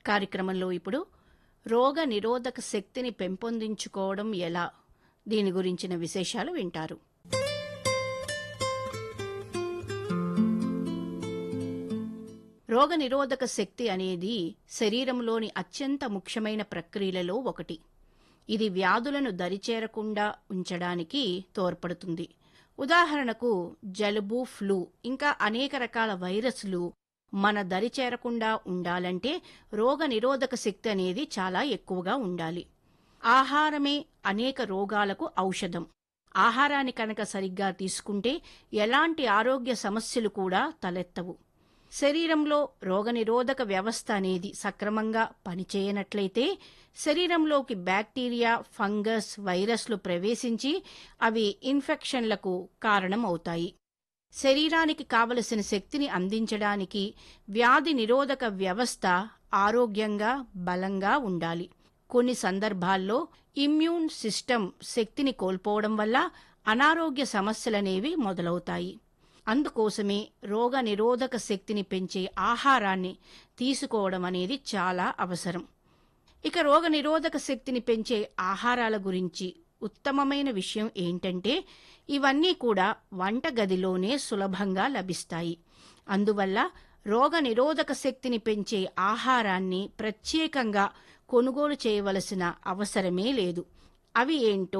కార్యక్రమంలో ఇప్పుడు రోగ నిరోధక శక్తిని పెంపొందించుకోవడం ఎలా దీని గురించిన విశేషాలు వింటారు రోగ నిరోధక శక్తి అనేది శరీరంలోని అత్యంత ముఖ్యమైన ప్రక్రియలలో ఒకటి ఇది వ్యాధులను దరిచేరకుండా ఉంచడానికి తోడ్పడుతుంది ఉదాహరణకు జలుబు ఫ్లూ ఇంకా అనేక రకాల వైరస్లు మన దరి చేరకుండా ఉండాలంటే రోగ నిరోధక శక్తి అనేది చాలా ఎక్కువగా ఉండాలి ఆహారమే అనేక రోగాలకు ఔషధం ఆహారాన్ని కనుక సరిగ్గా తీసుకుంటే ఎలాంటి ఆరోగ్య సమస్యలు కూడా తలెత్తవు శరీరంలో రోగనిరోధక వ్యవస్థ అనేది సక్రమంగా పనిచేయనట్లయితే శరీరంలోకి బ్యాక్టీరియా ఫంగస్ వైరస్లు ప్రవేశించి అవి ఇన్ఫెక్షన్లకు కారణమవుతాయి శరీరానికి కావలసిన శక్తిని అందించడానికి వ్యాధి నిరోధక వ్యవస్థ ఆరోగ్యంగా బలంగా ఉండాలి కొన్ని సందర్భాల్లో ఇమ్యూన్ సిస్టమ్ శక్తిని కోల్పోవడం వల్ల అనారోగ్య సమస్యలనేవి మొదలవుతాయి అందుకోసమే రోగ నిరోధక శక్తిని పెంచే ఆహారాన్ని తీసుకోవడం అనేది చాలా అవసరం ఇక రోగ నిరోధక శక్తిని పెంచే ఆహారాల గురించి ఉత్తమమైన విషయం ఏంటంటే ఇవన్నీ కూడా వంటగదిలోనే సులభంగా లభిస్తాయి అందువల్ల రోగ నిరోధక శక్తిని పెంచే ఆహారాన్ని ప్రత్యేకంగా కొనుగోలు చేయవలసిన అవసరమే లేదు అవి ఏంటో